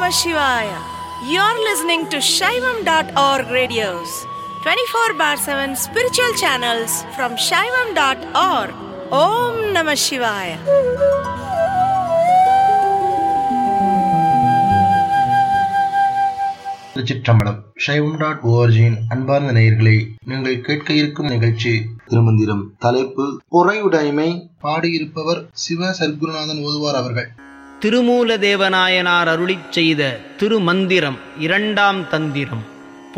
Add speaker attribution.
Speaker 1: Namah Shivaya. You're listening to Shaivam.org radios, 24 bar 7 spiritual channels from Shaivam.org. Om Namah Shivaya.
Speaker 2: திருச்சிற்றம்பலம் சைவம் dot ஓஆர்ஜியின் அன்பார்ந்த நேயர்களே நீங்கள் கேட்க இருக்கும் நிகழ்ச்சி திருமந்திரம் தலைப்பு பொறையுடைமை பாடியிருப்பவர் சிவ சர்க்குருநாதன் ஓதுவார் அவர்கள்
Speaker 3: திருமூல தேவநாயனார் அருளிச் செய்த திருமந்திரம் இரண்டாம் தந்திரம்